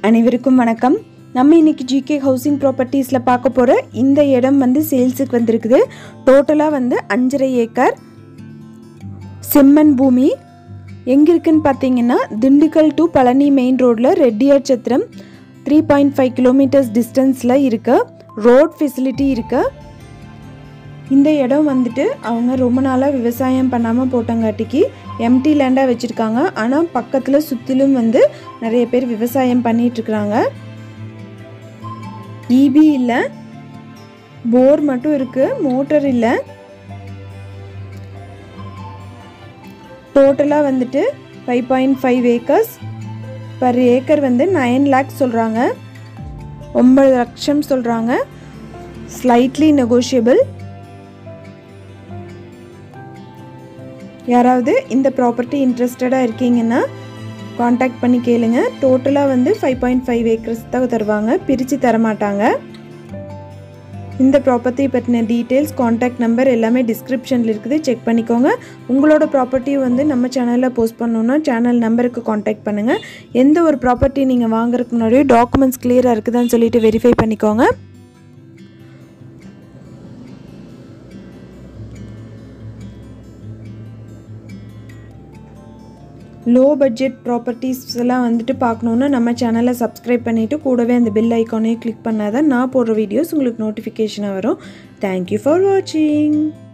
அனைவருக்கும் வணக்கம் நம்ம இன்னைக்கு ஜிகே ஹவுசிங் ப்ராப்பர்ட்டிஸில் பார்க்க போகிற இந்த இடம் வந்து சேல்ஸுக்கு வந்திருக்குது டோட்டலாக வந்து அஞ்சரை ஏக்கர் செம்மண் பூமி எங்கே இருக்குன்னு பார்த்தீங்கன்னா திண்டுக்கல் டு பழனி மெயின் ரோட்டில் Reddiyar Chatram three point five kilometres டிஸ்டன்ஸில் இருக்கு ரோட் ஃபெசிலிட்டி இருக்கு இந்த இடம் வந்துட்டு அவங்க ரொம்ப நாளாக விவசாயம் பண்ணாமல் போட்டங்காட்டிக்கு எம்டி லேண்டாக வச்சுருக்காங்க ஆனால் பக்கத்தில் சுற்றிலும் வந்து நிறைய பேர் விவசாயம் பண்ணிகிட்ருக்குறாங்க இபி இல்லை போர் மட்டும் இருக்குது மோட்டர் இல்லை டோட்டலாக வந்துட்டு five point five acres per acre வந்து நைன் லேக்ஸ் சொல்கிறாங்க ஒன்பது லட்சம் சொல்கிறாங்க ஸ்லைட்லி நெகோஷியபிள் யாராவது இந்த ப்ராப்பர்ட்டி இன்ட்ரெஸ்டடாக இருக்கீங்கன்னா காண்டாக்ட் பண்ணி கேளுங்க டோட்டலாக வந்து ஃபைவ் பாயிண்ட் ஃபைவ் ஏக்கர்ஸ் தான் தருவாங்க பிரித்து தரமாட்டாங்க இந்த ப்ராப்பர்ட்டி பற்றின டீட்டெயில்ஸ் காண்டாக்ட் நம்பர் எல்லாமே டிஸ்கிரிப்ஷனில் இருக்குது செக் பண்ணிக்கோங்க உங்களோட ப்ராப்பர்ட்டியும் வந்து நம்ம சேனலில் போஸ்ட் பண்ணோன்னா சேனல் நம்பருக்கு காண்டாக்ட் பண்ணுங்கள் எந்த ஒரு ப்ராப்பர்ட்டி நீங்கள் வாங்குறதுக்கு முன்னாடியே டாக்குமெண்ட்ஸ் கிளியராக இருக்குதான்னு சொல்லிட்டு வெரிஃபை பண்ணிக்கோங்க லோ பட்ஜெட் ப்ராப்பர்ட்டிஸ் எல்லாம் வந்துட்டு பார்க்கணுன்னா நம்ம சேனலை சப்ஸ்கிரைப் பண்ணிவிட்டு கூடவே அந்த பெல் ஐக்கானையும் கிளிக் பண்ணால் தான் நான் போடுற வீடியோஸ் உங்களுக்கு நோட்டிஃபிகேஷனாக வரும் தேங்க்யூ ஃபார் வாட்சிங்